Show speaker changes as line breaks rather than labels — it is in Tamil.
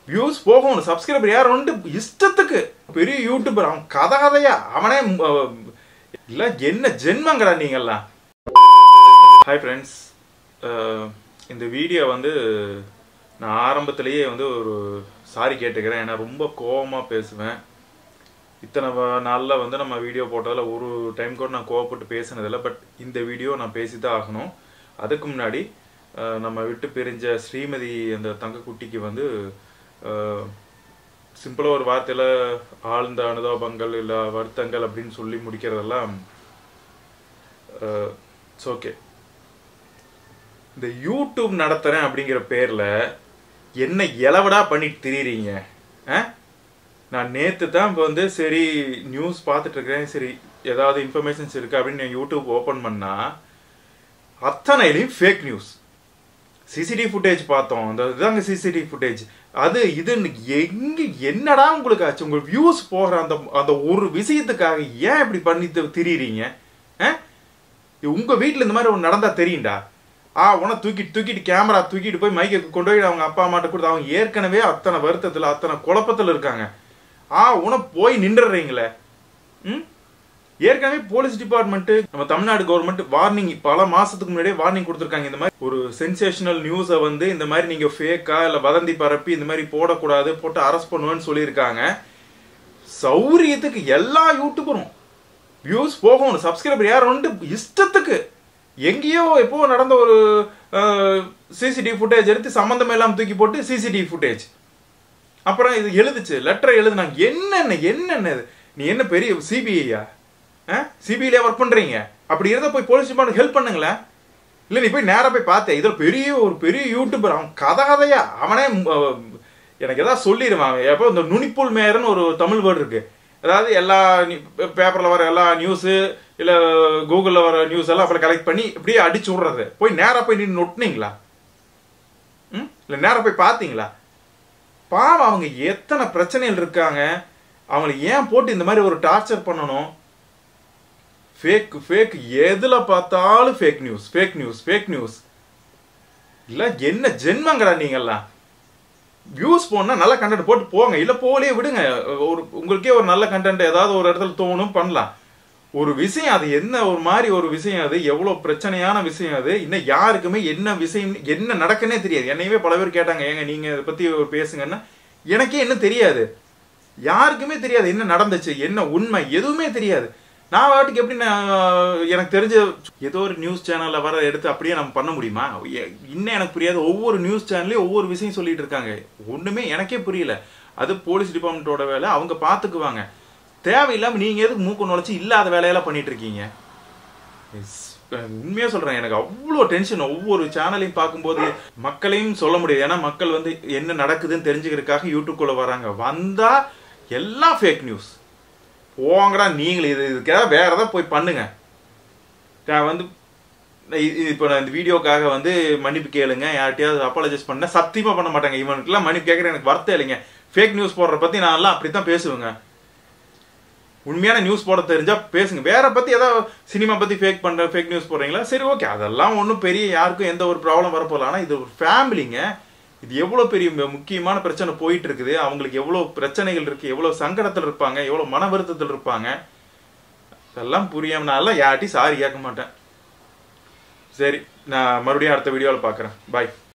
வியூஸ் போகும் சப்ஸ்கிரைபர் யார் உண்டு இஷ்டத்துக்கு பெரிய யூடியூபர் அவன் கதை கதையா அவனே அஹ், இல்ல என்ன ஜென்மங்கடா நீங்கெல்லாம் ஹாய் ஃப்ரெண்ட்ஸ் இந்த வீடியோ வந்து நான் ஆரம்பத்திலேயே வந்து ஒரு சாரி கேட்டுக்கிறேன் ஏன்னா ரொம்ப கோவமாக பேசுவேன் இத்தனை வ- நாள்ல வந்து நம்ம வீடியோ போட்டதில் ஒரு டைம் கூட நான் கோவப்பட்டு பேசினதில்லை பட் இந்த வீடியோ நான் பேசி தான் ஆகணும் அதுக்கு முன்னாடி அஹ், நம்ம விட்டு பிரிஞ்ச ஸ்ரீமதி அந்த தங்கக்குட்டிக்கு வந்து சிம்பிளாக ஒரு வார்த்தையில் ஆழ்ந்த அனுதாபங்கள் இல்லை வருத்தங்கள் அப்படின்னு சொல்லி முடிக்கிறதெல்லாம் இட்ஸ் ஓகே இந்த யூடியூப் நடத்துறேன் அப்படிங்கிற பேர்ல என்ன இலவடா பண்ணிட்டு திரியிறீங்க ஆ? நான் நேத்து தான் இப்போ வந்து சரி நியூஸ் பார்த்துட்டு இருக்கிறேன் சரி ஏதாவது இன்ஃபர்மேஷன்ஸ் இருக்கு அப்படின்னு நான் யூடியூப் ஓபன் பண்ணா அத்தனையிலையும் ஃபேக் நியூஸ் சிசிடிவி ஃபுட்டேஜ் பார்த்தோம் அந்த இதுதாங்க சிசிடிவி ஃபுட்டேஜ் அது இது எங்க என்னடா உங்களுக்கு ஆச்சு உங்க வியூஸ் போகிற அந்த அந்த ஒரு விஷயத்துக்காக ஏன் இப்படி பண்ணி தி- திரியிறீங்க ஆ? உங்க வீட்ல இந்த மாதிரி ஒன்று நடந்தா தெரியும்டா ஆ உன தூக்கிட்டு தூக்கிட்டு கேமரா தூக்கிட்டு போய் மைக்கை கொண்டு போய் அவங்க அப்பா அம்மாட்ட கொடுத்து அவங்க ஏற்கனவே அத்தனை வருத்தத்துல அத்தனை குழப்பத்துல இருக்காங்க ஆ உன போய் நின்றுறீங்களே ம் ஏற்கனவே போலீஸ் டிபார்ட்மெண்ட் நம்ம தமிழ்நாடு கவர்மெண்ட் வார்னிங் பல மாசத்துக்கு முன்னாடியே வார்னிங் கொடுத்துருக்காங்க இந்த மாதிரி ஒரு சென்சேஷனல் நியூஸை வந்து இந்த மாதிரி நீங்க ஃபேக்கா இல்ல வதந்தி பரப்பி இந்த மாதிரி போடக்கூடாது போட்டு அரெஸ்ட் பண்ணுவேன்னு சொல்லியிருக்காங்க சௌரியத்துக்கு எல்லா யூடியூபரும் வியூஸ் போகும் சப்ஸ்கிரைபர் யார் உண்டு இஷ்டத்துக்கு எங்கேயோ எப்போ நடந்த ஒரு சிசிடிவி ஃபுட்டேஜ் எடுத்து சம்மந்தம் எல்லாம் தூக்கி போட்டு சிசிடிவி ஃபுட்டேஜ் அப்புறம் இது எழுதுச்சு லெட்டர் எழுதுனாங்க என்னென்ன என்னென்ன இது நீ என்ன பெரிய சிபிஐயா சிபிஐல ஒர்க் பண்றீங்க அப்படி இருந்தா போய் போலீஸ் டிபார்ட்மெண்ட் ஹெல்ப் பண்ணுங்களேன் இல்ல நீ போய் நேரா போய் பார்த்தேன் இதுல பெரிய ஒரு பெரிய யூடியூபர் அவன் கதை கதையா அவனே அஹ், எனக்கு ஏதாவது சொல்லிடுவான் அவன். எப்போ இந்த நுனிப்புல் மேயர்னு ஒரு தமிழ் வேர்டு இருக்கு அதாவது எல்லா பேப்பர்ல வர எல்லா நியூஸ் இல்ல கூகுள்ல வர நியூஸ் எல்லாம் அப்புறம் கலெக்ட் பண்ணி இப்படியே அடிச்சு விடுறது போய் நேரா போய் நின்று நொட்டினீங்களா ம் இல்ல நேரா போய் பார்த்தீங்களா பாவம் அவங்க எத்தனை பிரச்சனைகள் இருக்காங்க அவங்களை ஏன் போட்டு இந்த மாதிரி ஒரு டார்ச்சர் பண்ணணும் ஃபேக் ஃபேக் எதுல பார்த்தாலும் fake news fake news fake news இல்ல என்ன ஜென்மங்கடா நீங்கெல்லாம் வியூஸ் போனா நல்ல கண்டென்ட் போட்டு போங்க இல்ல போலே விடுங்க ஒரு உங்களுக்கே ஒரு நல்ல கண்டென்ட் ஏதாவது ஒரு இடத்துல தோணும் பண்ணலாம் ஒரு விஷயம் அது என்ன ஒரு மாதிரி ஒரு விஷயம் அது எவ்வளவு பிரச்சனையான விஷயம் அது இன்னும் யாருக்குமே என்ன விஷயம் என்ன நடக்குன்னே தெரியாது என்னையவே பல பேர் கேட்டாங்க ஏங்க நீங்க இதை பத்தி ஒரு பேசுங்கன்னா எனக்கே என்ன தெரியாது யாருக்குமே தெரியாது என்ன நடந்துச்சு என்ன உண்மை எதுவுமே தெரியாது நான் வாட்டுக்கு எப்படி நான் எனக்கு தெரிஞ்ச ஏதோ ஒரு நியூஸ் சேனல்ல வர எடுத்து அப்படியே நம்ம பண்ண முடியுமா எ- இன்னும் எனக்கு புரியாது ஒவ்வொரு நியூஸ் சேனல்லையும் ஒவ்வொரு விஷயம் சொல்லிட்டு இருக்காங்க ஒண்ணுமே எனக்கே புரியல அது போலீஸ் டிபார்ட்மெண்ட்டோட வேலை அவங்க பாத்துக்குவாங்க தேவையில்லாம நீங்க எதுக்கு மூக்கு நுழைச்சு இல்லாத வேலையெல்லாம் பண்ணிட்டு இருக்கீங்க Yes. உண்மையா சொல்றேன் எனக்கு அவ்வளோ டென்ஷன் ஒவ்வொரு சேனலையும் பார்க்கும்போது மக்களையும் சொல்ல முடியாது ஏன்னா மக்கள் வந்து என்ன நடக்குதுன்னு தெரிஞ்சுக்கிறதுக்காக யூடியூப்குள்ள வராங்க வந்தா எல்லாம் ஃபேக் நியூஸ் போங்கடா நீங்களே இது இதுக்காக வேற ஏதாவது போய் பண்ணுங்க நான் வந்து இப்போ நான் இந்த வீடியோக்காக வந்து மன்னிப்பு கேளுங்க யார்கிட்டயாவது அப்பாலஜைஸ் பண்ண சத்தியமா பண்ண மாட்டாங்க இவனுக்குலாம் மன்னிப்பு கேட்கற எனக்கு வருத்தம் இல்லைங்க ஃபேக் நியூஸ் போடுற பத்தி நான் எல்லாம் அப்படித்தான் பேசுவேங்க உண்மையான நியூஸ் போட தெரிஞ்சா பேசுங்க வேற பத்தி ஏதாவது சினிமா பத்தி ஃபேக் பண்ற ஃபேக் நியூஸ் போடுறீங்களா சரி ஓகே அதெல்லாம் ஒன்றும் பெரிய யாருக்கும் எந்த ஒரு ப்ராப்ளம் வரப்போல ஆனா இது ஒரு ஃபேமிலிங்க இது எவ்வளவு பெரிய மு- முக்கியமான பிரச்சனை போயிட்டு இருக்குது அவங்களுக்கு எவ்வளவு பிரச்சனைகள் இருக்கு எவ்வளவு சங்கடத்தில் இருப்பாங்க எவ்வளவு மன வருத்தத்தில் இருப்பாங்க அதெல்லாம் புரியாம நான் எல்லாம் யார்ட்டையும் சாரி கேட்க மாட்டேன் சரி நான் மறுபடியும் அடுத்த வீடியோவில் பார்க்குறேன் பாய்